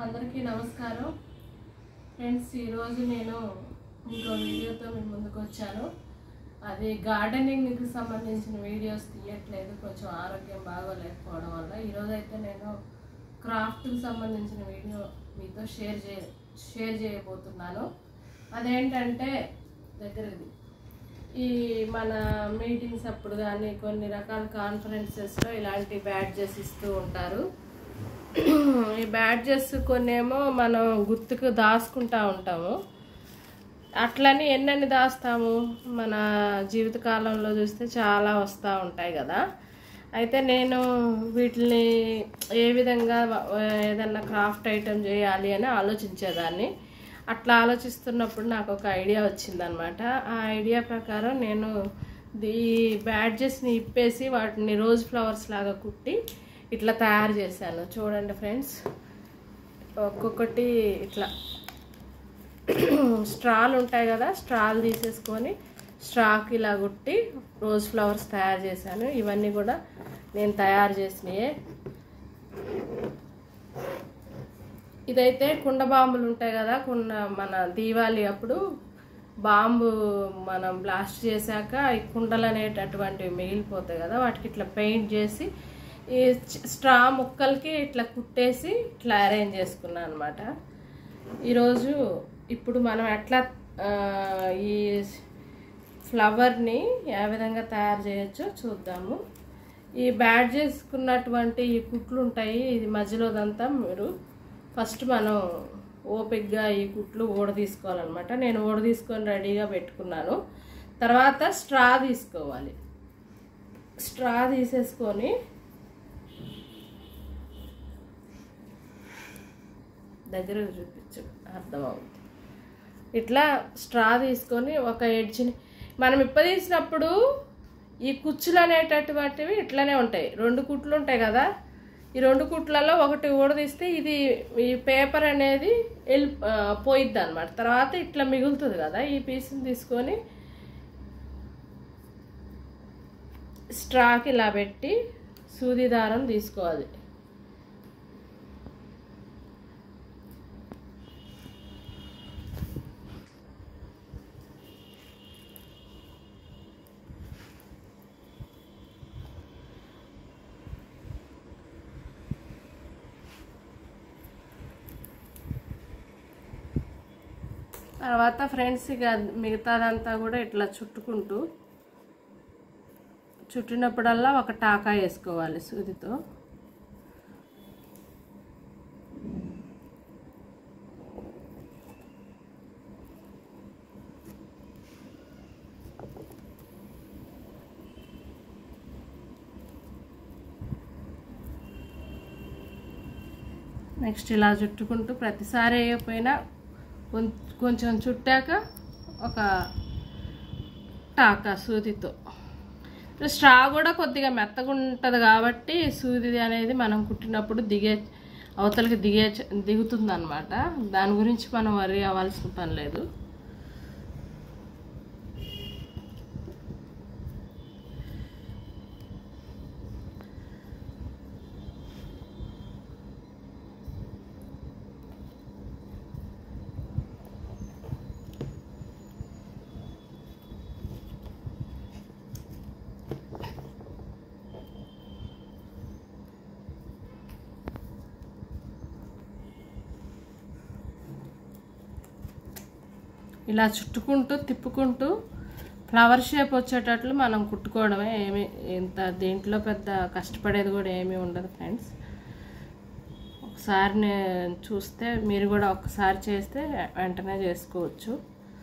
అందరికీ నమస్కారం ఫ్రెండ్స్ ఈరోజు నేను ఇంకో వీడియోతో మీ ముందుకు వచ్చాను అది గార్డెనింగ్కి సంబంధించిన వీడియోస్ తీయట్లేదు కొంచెం ఆరోగ్యం బాగోలేకపోవడం వల్ల ఈరోజు అయితే నేను క్రాఫ్ట్కి సంబంధించిన వీడియో మీతో షేర్ చే షేర్ చేయబోతున్నాను అదేంటంటే దగ్గరది ఈ మన మీటింగ్స్ అప్పుడు కానీ కొన్ని రకాల కాన్ఫరెన్సెస్లో ఇలాంటి బ్యాడ్జెస్ ఇస్తూ ఉంటారు ఈ బ్యాడ్జెస్ కొన్నేమో మనం గుర్తుకు దాచుకుంటా ఉంటాము అట్లని ఎన్నెన్ని దాస్తాము మన జీవితకాలంలో చూస్తే చాలా వస్తూ ఉంటాయి కదా అయితే నేను వీటిని ఏ విధంగా ఏదన్నా క్రాఫ్ట్ ఐటెం చేయాలి అని ఆలోచించేదాన్ని అట్లా ఆలోచిస్తున్నప్పుడు నాకు ఒక ఐడియా వచ్చిందనమాట ఆ ఐడియా ప్రకారం నేను ఈ బ్యాడ్జెస్ని ఇప్పేసి వాటిని రోజ్ ఫ్లవర్స్ లాగా కుట్టి ఇట్లా తయారు చేశాను చూడండి ఫ్రెండ్స్ ఒక్కొక్కటి ఇట్లా స్ట్రాలు ఉంటాయి కదా స్ట్రాలు తీసేసుకొని స్ట్రాకి ఇలా కుట్టి రోజ్ ఫ్లవర్స్ తయారు చేశాను ఇవన్నీ కూడా నేను తయారు చేసినయే ఇదైతే కుండ బాంబులు ఉంటాయి కదా కుండ మన దీవాలి అప్పుడు బాంబు మనం బ్లాస్ట్ చేశాక ఈ కుండలు అనేటటువంటివి మిగిలిపోతాయి కదా వాటికి ఇట్లా పెయింట్ చేసి ఈ స్ట్రా ముక్కలకి ఇట్లా కుట్టేసి ఇట్లా అరేంజ్ చేసుకున్నాను అనమాట ఈరోజు ఇప్పుడు మనం ఎట్లా ఈ ఫ్లవర్ని ఏ విధంగా తయారు చేయొచ్చో చూద్దాము ఈ బ్యాడ్ చేసుకున్నటువంటి ఈ కుట్లు ఉంటాయి ఇది మధ్యలోదంతా మీరు ఫస్ట్ మనం ఓపిక్గా ఈ కుట్లు ఊడ తీసుకోవాలన్నమాట నేను ఊడ తీసుకొని రెడీగా పెట్టుకున్నాను తర్వాత స్ట్రా తీసుకోవాలి స్ట్రా తీసేసుకొని దగ్గర చూపించు అర్థమవుతుంది ఇట్లా స్ట్రా తీసుకొని ఒక ఎడ్జ్ని మనం ఇప్పదీసినప్పుడు ఈ కుచ్చులు అనేటటువంటివి ఇట్లనే ఉంటాయి రెండు కుట్లు ఉంటాయి కదా ఈ రెండు కుట్లలో ఒకటి ఊడదీస్తే ఇది ఈ పేపర్ అనేది వెళ్ళి పోయిద్ది అనమాట తర్వాత ఇట్లా మిగులుతుంది కదా ఈ పీస్ని తీసుకొని స్ట్రాకి ఇలా పెట్టి సూది దారం తీసుకోవాలి తర్వాత ఫ్రెండ్స్ ఇక మిగతాదంతా కూడా ఇట్లా చుట్టుకుంటూ చుట్టినప్పుడల్లా ఒక టాకా వేసుకోవాలి సూదితో నెక్స్ట్ ఇలా చుట్టుకుంటూ ప్రతిసారి వేయకపోయినా కొంచెం చుట్టాక ఒక టాకా సూదితో స్ట్రా కూడా కొద్దిగా మెత్తగా ఉంటుంది కాబట్టి సూది అనేది మనం కుట్టినప్పుడు దిగే అవతలకి దిగే దిగుతుంది అనమాట దాని గురించి మనం వరి అవ్వాల్సిన పని లేదు ఇలా చుట్టుకుంటూ తిప్పుకుంటూ ఫ్లవర్ షేప్ వచ్చేటట్లు మనం కుట్టుకోవడమే ఏమి ఇంత దీంట్లో పెద్ద కష్టపడేది కూడా ఏమీ ఉండదు ఫ్రెండ్స్ ఒకసారి చూస్తే మీరు కూడా ఒకసారి చేస్తే వెంటనే చేసుకోవచ్చు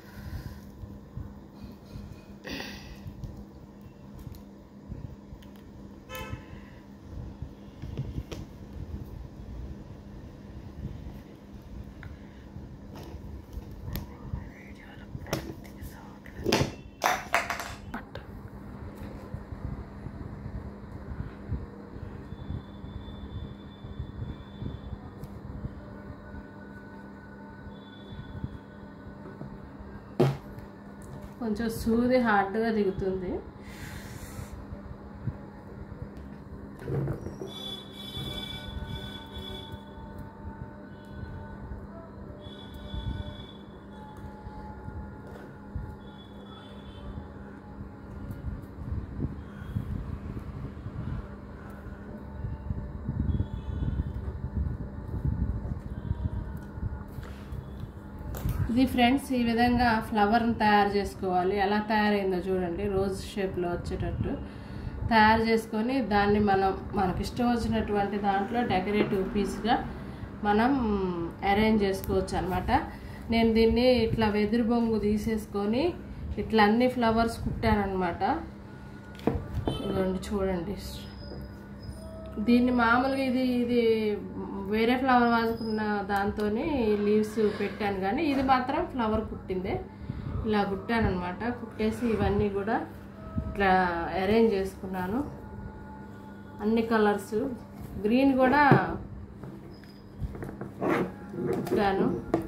కొంచెం సూది హార్డ్గా దిగుతుంది ఇది ఫ్రెండ్స్ ఈ విధంగా ఫ్లవర్ని తయారు చేసుకోవాలి ఎలా తయారైందో చూడండి రోజ్ షేప్లో వచ్చేటట్టు తయారు చేసుకొని దాన్ని మనం మనకి ఇష్టం వచ్చినటువంటి దాంట్లో డెకరేటివ్ పీస్గా మనం అరేంజ్ చేసుకోవచ్చు అనమాట నేను దీన్ని ఇట్లా వెదురు బొంగు తీసేసుకొని ఇట్లా అన్ని ఫ్లవర్స్ కుట్టానమాట ఇదిగోండి చూడండి దీన్ని మామూలుగా ఇది ఇది వేరే ఫ్లవర్ వాసుకున్న దాంతో లీవ్స్ పెట్టాను కానీ ఇది మాత్రం ఫ్లవర్ కుట్టిందే ఇలా కుట్టాను అనమాట కుట్టేసి ఇవన్నీ కూడా ఇట్లా అరేంజ్ చేసుకున్నాను అన్ని కలర్స్ గ్రీన్ కూడా కుట్టాను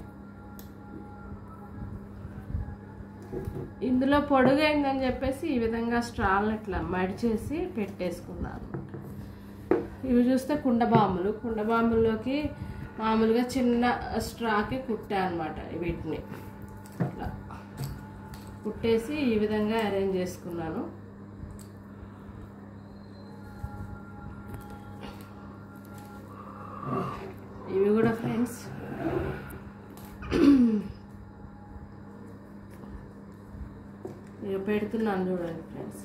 ఇందులో పొడుగైందని చెప్పేసి ఈ విధంగా స్ట్రాల్ని ఇట్లా మడిచేసి పెట్టేసుకున్నాను ఇవి చూస్తే కుండబాంబులు కుండబాంబుల్లోకి మామూలుగా చిన్న స్ట్రాకి కుట్టా అనమాట వీటిని ఇట్లా కుట్టేసి ఈ విధంగా అరేంజ్ చేసుకున్నాను ఇవి కూడా ఫ్రెండ్స్ ఇక పెడుతున్నాను చూడండి ఫ్రెండ్స్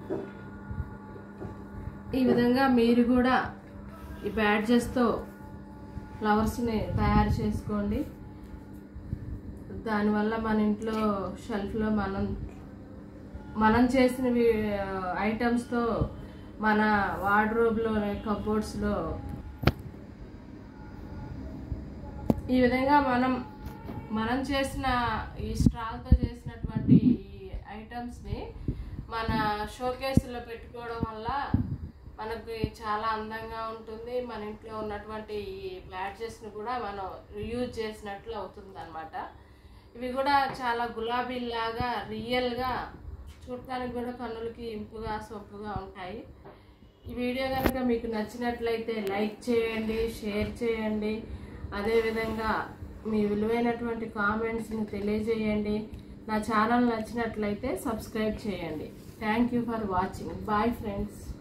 ఈ విధంగా మీరు కూడా ఈ బ్యాడ్జెస్తో ఫ్లవర్స్ని తయారు చేసుకోండి దానివల్ల మన ఇంట్లో షెల్ఫ్లో మనం మనం చేసిన ఐటమ్స్తో మన వార్డ్రోబ్లో కబోర్డ్స్లో ఈ విధంగా మనం మనం చేసిన ఈ స్ట్రాల్తో చేసినటువంటి ఈ ఐటమ్స్ని మన షోకేస్లో పెట్టుకోవడం వల్ల మనకి చాలా అందంగా ఉంటుంది మన ఇంట్లో ఉన్నటువంటి ఈ బ్యాడ్జెస్ని కూడా మనం యూజ్ చేసినట్లు అవుతుంది అనమాట ఇవి కూడా చాలా గులాబీలాగా రియల్గా చూడటానికి కూడా కన్నులకి ఇంపుగా సొంపుగా ఉంటాయి ఈ వీడియో కనుక మీకు నచ్చినట్లయితే లైక్ చేయండి షేర్ చేయండి అదేవిధంగా మీ విలువైనటువంటి కామెంట్స్ని తెలియజేయండి నా ఛానల్ నచ్చినట్లయితే సబ్స్క్రైబ్ చేయండి thank you for watching bye friends